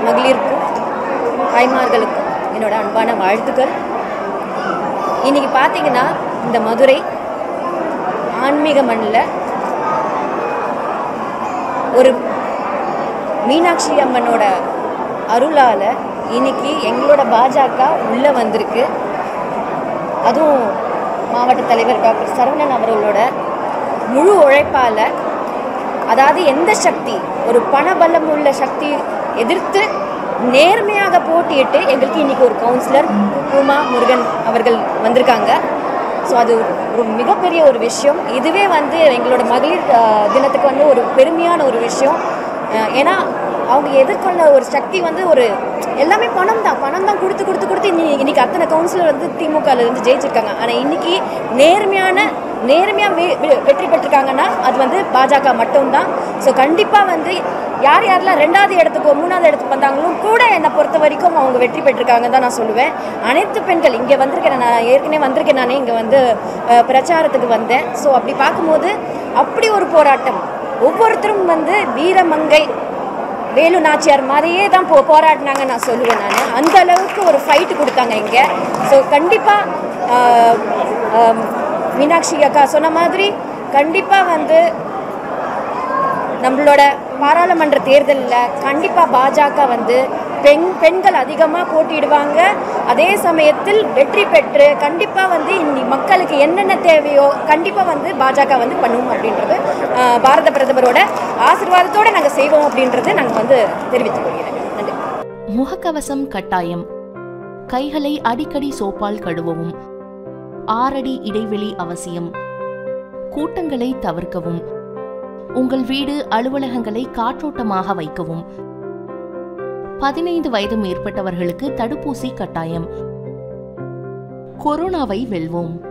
மகளிருக்கும் தாய்மார்களுக்கும் என்னோட அன்பான வாழ்த்துக்கள் இன்னைக்கு பார்த்தீங்கன்னா இந்த மதுரை ஆன்மீக மண்ணில் ஒரு மீனாட்சி அம்மனோட அருளால் இன்னைக்கு எங்களோட பாஜக உள்ளே வந்திருக்கு அதுவும் மாவட்ட தலைவர் டாக்டர் சரவணன் அவர்களோட முழு உழைப்பால் அதாவது எந்த சக்தி ஒரு பணபலம் உள்ள சக்தி எதிர்த்து நேர்மையாக போட்டியிட்டு எங்களுக்கு இன்னைக்கு ஒரு கவுன்சிலர் உமா முருகன் அவர்கள் வந்திருக்காங்க ஸோ அது ஒரு மிகப்பெரிய ஒரு விஷயம் இதுவே வந்து எங்களோட மகளிர் அஹ், தினத்துக்கு வந்து ஒரு பெருமையான ஒரு விஷயம் அஹ், ஏன்னா அவங்க எதிர்கொள்ள ஒரு சக்தி வந்து ஒரு எல்லாமே பணம் தான் பணம் தான் கொடுத்து கொடுத்து கொடுத்து இன்னி இன்னைக்கு அத்தனை கவுன்சிலர் வந்து திமுகல இருந்து ஜெயிச்சிருக்காங்க ஆனால் இன்னைக்கு நேர்மையான நேர்மையாக வெ வெ- வெற்றி பெற்றிருக்காங்கன்னா அது வந்து பாஜக மட்டும்தான் ஸோ கண்டிப்பாக வந்து யார் யாரெல்லாம் ரெண்டாவது இடத்துக்கோ மூணாவது இடத்துக்கு வந்தாங்களும் கூட என்னை பொறுத்த வரைக்கும் அவங்க வெற்றி பெற்றிருக்காங்க தான் நான் சொல்லுவேன் அனைத்து பெண்கள் இங்கே வந்திருக்கேன் நான் ஏற்கனவே வந்திருக்கேன் நானே இங்கே வந்து அஹ், பிரச்சாரத்துக்கு வந்தேன் ஸோ அப்படி பார்க்கும்போது அப்படி ஒரு போராட்டம் ஒவ்வொருத்தரும் வந்து வீரமங்கை வேலு நாச்சியார் மாதிரியே தான் போ போராடினாங்க நான் சொல்லுவேன் நான் அந்த அளவுக்கு ஒரு ஃபைட்டு கொடுத்தாங்க இங்கே ஸோ கண்டிப்பாக மீனாட்சி அக்கா சொன்ன மாதிரி கண்டிப்பாக வந்து நம்மளோட பாராளுமன்ற தேர்தலில் கண்டிப்பாக பாஜக வந்து பெண் பெண்கள் அதிகமாக போட்டியிடுவாங்க அதே சமயத்தில் வெற்றி பெற்று கண்டிப்பாக வந்து இன்னி மக்களுக்கு என்னென்ன தேவையோ கண்டிப்பாக வந்து பாஜக வந்து பண்ணுவோம் அப்படின்றது ஆஹ், பாரத பிரதமரோட ஆசீர்வாதத்தோடு நாங்கள் செய்வோம் அப்படின்றது நாங்கள் வந்து தெரிவித்துக் கொள்கிறேன் நன்றி முகக்கவசம் கட்டாயம் கைகளை அடிக்கடி சோப்பால் கழுவவும் ஆறடி இடைவெளி அவசியம் கூட்டங்களை தவிர்க்கவும் உங்கள் வீடு அலுவலகங்களை காற்றோட்டமாக வைக்கவும் பதினைந்து வயது மேற்பட்டவர்களுக்கு தடுப்பூசி கட்டாயம் கொரோனாவை வெல்வோம்